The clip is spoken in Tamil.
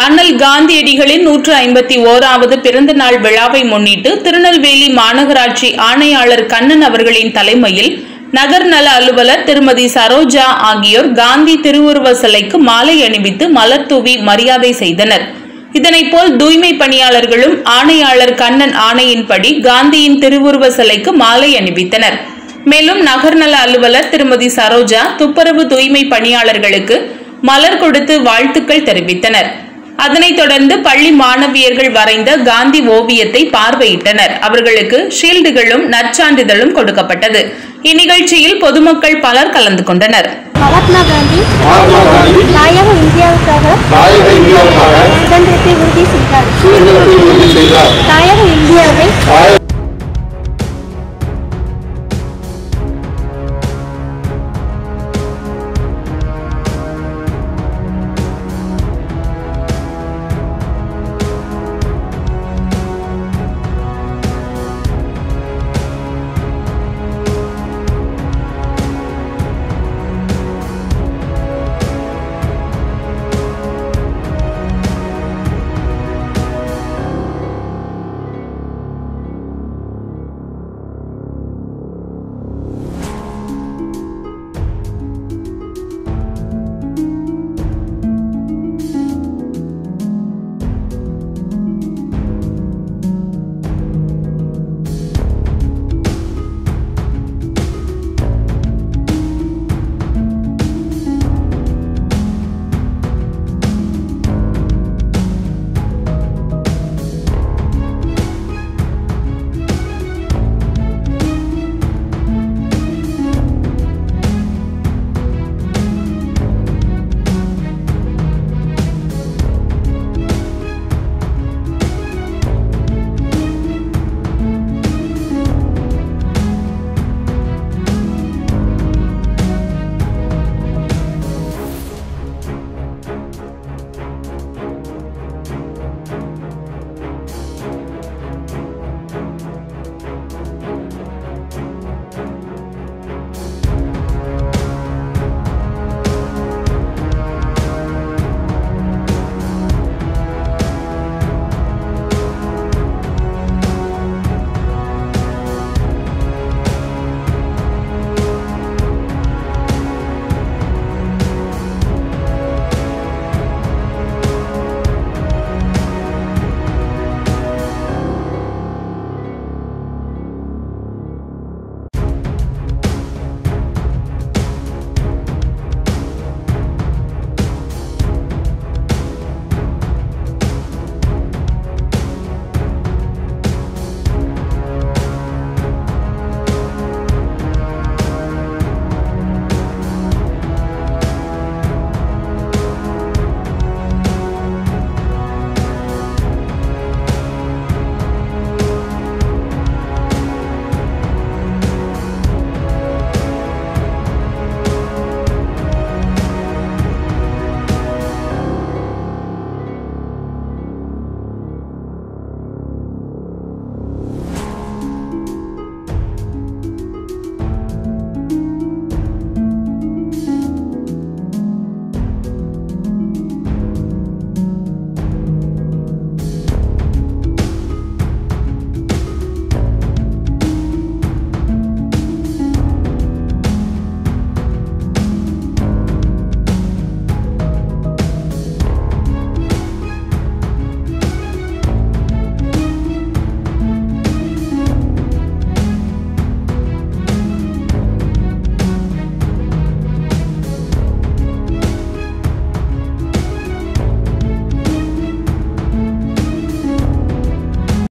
அண்ணல் காந்தியடிகளின் நூற்று ஐம்பத்தி ஓராவது பிறந்த நாள் விழாவை முன்னிட்டு திருநெல்வேலி மாநகராட்சி ஆணையாளர் கண்ணன் அவர்களின் தலைமையில் நகர் நல அலுவலர் திருமதி சரோஜா ஆகியோர் காந்தி திருவுருவ சிலைக்கு மாலை அணிவித்து மலர் தூவி மரியாதை செய்தனர் இதனைப்போல் தூய்மை பணியாளர்களும் ஆணையாளர் கண்ணன் ஆணையின்படி காந்தியின் திருவுருவ சிலைக்கு மாலை அணிவித்தனர் மேலும் நகர்நல அலுவலர் திருமதி சரோஜா துப்புரவு தூய்மை பணியாளர்களுக்கு மலர் கொடுத்து வாழ்த்துக்கள் தெரிவித்தனர் அதனைத் தொடர்ந்து பள்ளி மாணவியர்கள் வரைந்த காந்தி ஓவியத்தை பார்வையிட்டனர் அவர்களுக்கு ஷீல்டுகளும் நற்சான்றிதழும் கொடுக்கப்பட்டது இந்நிகழ்ச்சியில் பொதுமக்கள் பலர் கலந்து கொண்டனர் மகாத்மா காந்தி மகாத்மா காந்தி தாயக இந்தியாவுக்காக தாயக இந்தியாவுக்காக சுதந்திரத்தை உறுதி செய்தார் சுதந்திரத்தை உறுதி செய்தார் தாயக